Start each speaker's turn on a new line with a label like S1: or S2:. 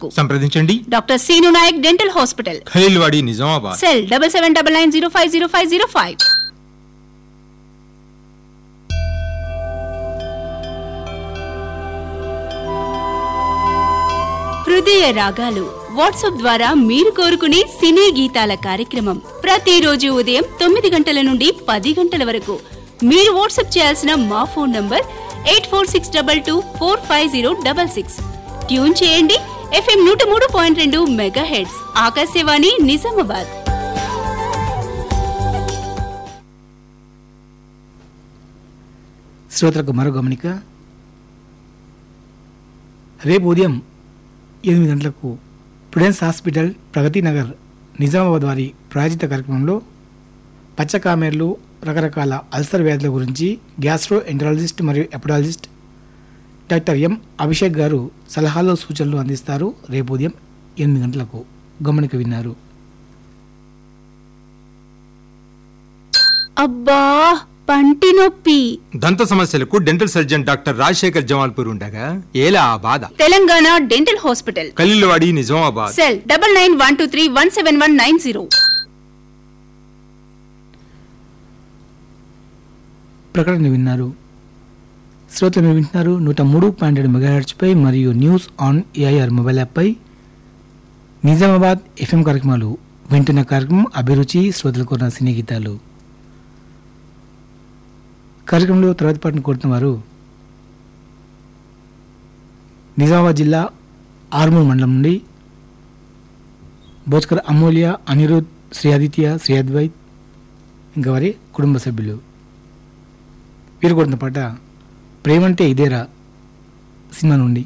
S1: సంప్రదించండి
S2: doctor Seenu Naik dental hospital
S1: Khaleelwadi Nizamabad
S2: cell double seven double nine zero five zero five zero five హృదయ రాగాలు WhatsApp ద్వారా మీరు కోరుకునే సినీ గీతాల కార్యక్రమం ప్రతిరోజు ఉదయం తొమ్మిది గంటల నుండి పది గంటల వరకు మీరు వాట్సాప్ చేయాల్సిన మా phone number eight four six double two four five zero double six tune చేయండి ఎఫ్ఎం నూట మూడు పాయింట్ రెండు మెగా హెడ్స్ ఆకాశవాణి నిజామాబాద్
S3: శ్రోతలకు మరో గమనిక రేపు ఉదయం ఎనిమిది గంటలకు ప్రుడెన్స్ హాస్పిటల్ ప్రగతి నగర్ నిజామాబాద్ వారి ప్రాయోజిత కార్యక్రమంలో పచ్చకామెర్లు రకరకాల అల్సర్ వ్యాధుల గురించి గ్యాస్ట్రో ఎంటరాలజిస్ట్ మరియు ఎపడాలజిస్ట్ డాక్టర్ ఎం అభిషేక్ గారు సలహాలు సూచనలు అందిస్తారు రేపు ఉదయం ఎనిమిది గంటలకు గమనిక విన్నారు
S2: అబ్బా పంటి నొప్పి
S1: దంత సమస్యలకు dental surgeon doctor Rajasekhar Jamalpur ఉండగా ఏలా ఆ బాధ
S2: Telangana dental hospital
S1: Khaleelwadi Nizamabad
S2: cell double nine one two three one seven one nine zero
S3: ప్రకటన విన్నారు శ్రోతలు మీరు వింటున్నారు నూట మూడు పాయింట్ ఏడు మెగాహెర్ట్స్పై మరియు న్యూస్ ఆన్ ఏఐఆర్ మొబైల్ యాప్పై నిజామాబాద్ ఎఫ్ఎం కార్యక్రమాలు వింటున్న కార్యక్రమం అభిరుచి శ్రోతలు కోరిన సినీ గీతాలు కార్యక్రమంలో తర్వాత పాటను కోరుతున్న వారు నిజామాబాద్ జిల్లా ఆర్మూర్ మండలం నుండి భోజ్కర్ అమూల్య అనిరుద్ శ్రీ ఆదిత్య శ్రీ అద్వైత్ ఇంకా వారి కుటుంబ సభ్యులు వీరు కొడుతున్న పాట ప్రేమంటే ఇదేరా సినిమా నుండి